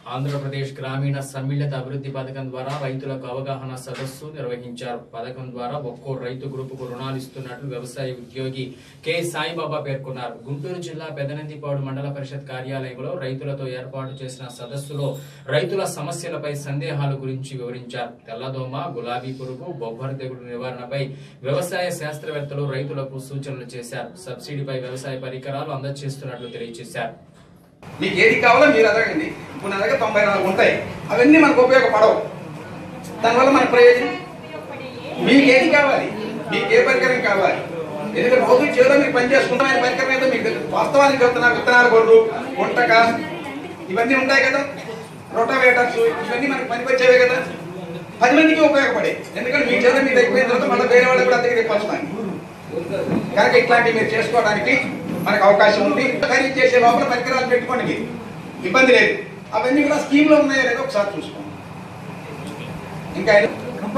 ఆంధ్రప్రదేశ్ గ్రామీణ సమ్మిళిత అభివృద్ధి పథకం ద్వారా రైతులకు అవగాహన సదస్సు నిర్వహించారు పథకం ద్వారా ఒక్కో రైతు గ్రూపుకు రుణాలు ఇస్తున్నట్లు వ్యవసాయ ఉద్యోగి కె సాయిబాబా పేర్కొన్నారు గుంటూరు జిల్లా పెదనందిపాడు మండల పరిషత్ కార్యాలయంలో రైతులతో ఏర్పాటు చేసిన సదస్సులో రైతుల సమస్యలపై సందేహాల గురించి వివరించారు తెల్లదోమ గులాబీ పురుగు బొబ్బర తెగులు నివారణపై వ్యవసాయ శాస్త్రవేత్తలు రైతులకు సూచనలు చేశారు సబ్సిడీపై వ్యవసాయ పరికరాలు అందజేస్తున్నట్లు తెలియజేశారు మీకు ఏది కావాలో మీరు అడగండి ఇప్పుడు నా దగ్గర తొంభై నాలుగు ఉంటాయి అవన్నీ మనకు ఉపయోగపడవు దానివల్ల మన ప్రయోజనం మీకు ఏది కావాలి మీకు ఏ పరికరం కావాలి ఎందుకంటే రోజు చేలో మీరు పని చేసుకుంటాం పరికరం ఏదో మీకు తెలుసు. వాస్తవానికి చెప్తున్నా విత్తనాల గొర్రు గుంటక ఇవన్నీ ఉంటాయి కదా రొటావేటర్స్ ఇవన్నీ మనకి పనికి వచ్చేవే కదా పది మందికి ఉపయోగపడే ఎందుకంటే మీ చేత మీద అయిపోయిన తర్వాత మళ్ళీ వేరే వాళ్ళకి కూడా అద్దెకి తెప్పొస్తాను కనుక ఇట్లాంటివి మీరు చేసుకోవడానికి మనకు అవకాశం ఉంది ఖరీదు చేసే లోపల పరికరాలు పెట్టుకోండి మీరు ఇబ్బంది లేదు అవన్నీ కూడా స్కీమ్ లో ఉన్నాయో లేదో ఒకసారి చూసుకోండి ఇంకా ఏదో-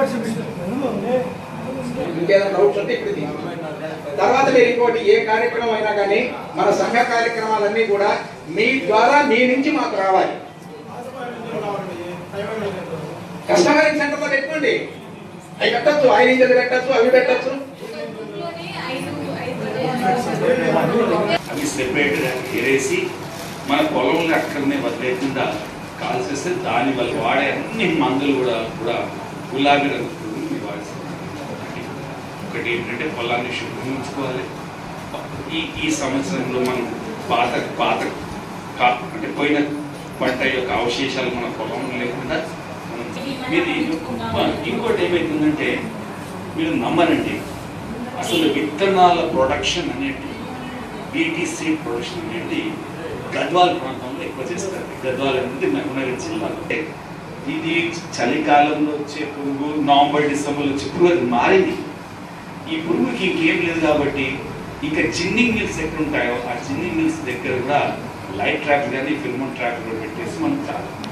ఇంకేదైనా డౌట్స్ ఉంటే ఇప్పుడు తీసుకోండి. తర్వాత మీరు ఇంకోటి ఏ కార్యక్రమం అయినా కానీ మన సంఘ కార్యక్రమాలన్నీ కూడా మీ ద్వారా మీ నుంచి మాకు రావాలి కస్టమర్ సెంటర్ లో పెట్టుకోండి అవి పెట్టచ్చు ఆయిల్ ఇంజన్ పెట్టచ్చు అవి పెట్టచ్చు అవి సెపరేట్ ఎరేసి మన పొలంలో అక్కడనే వదిలేకుండా కాల్చేస్తే దాని వల్ల వాడే అన్ని మందులు కూడా కూడా గులాబీ రంగు పురుగుని నివారిస్తాయి ఒకటి ఏంటంటే పొలాన్ని శుభ్రం ఉంచుకోవాలి ఈ ఈ సంవత్సరంలో మనం పాత పాత కా- అంటే పోయిన పంట యొక్క అవశేషాలు మన పొలంలో లేకుండా మనం మీరు ఇంకోటి ఏమైతుందంటే మీరు నమ్మరండి అసలు విత్తనాల ప్రొడక్షన్ అనేది బీటీ సీడ్ ప్రొడక్షన్ అనేది గద్వాల ప్రాంతంలో ఎక్కువ చేస్తారు గద్వాల అనేది మహబూబ్నగర్ జిల్లా ఇది చలికాలంలో వచ్చే పురుగు నవంబర్ డిసెంబర్లో వచ్చే పురుగు అది మారింది ఈ పురుగుకి ఇంకేం లేదు కాబట్టి ఇంకా జిన్నింగ్ మిల్స్ ఎక్కడ ఉంటాయో ఆ జిన్నింగ్ మిల్స్ దగ్గర కూడా లైట్ ట్రాప్ కానీ ఫిల్మన్ ట్రాప్ కూడా పెట్టేసి మనం చాలా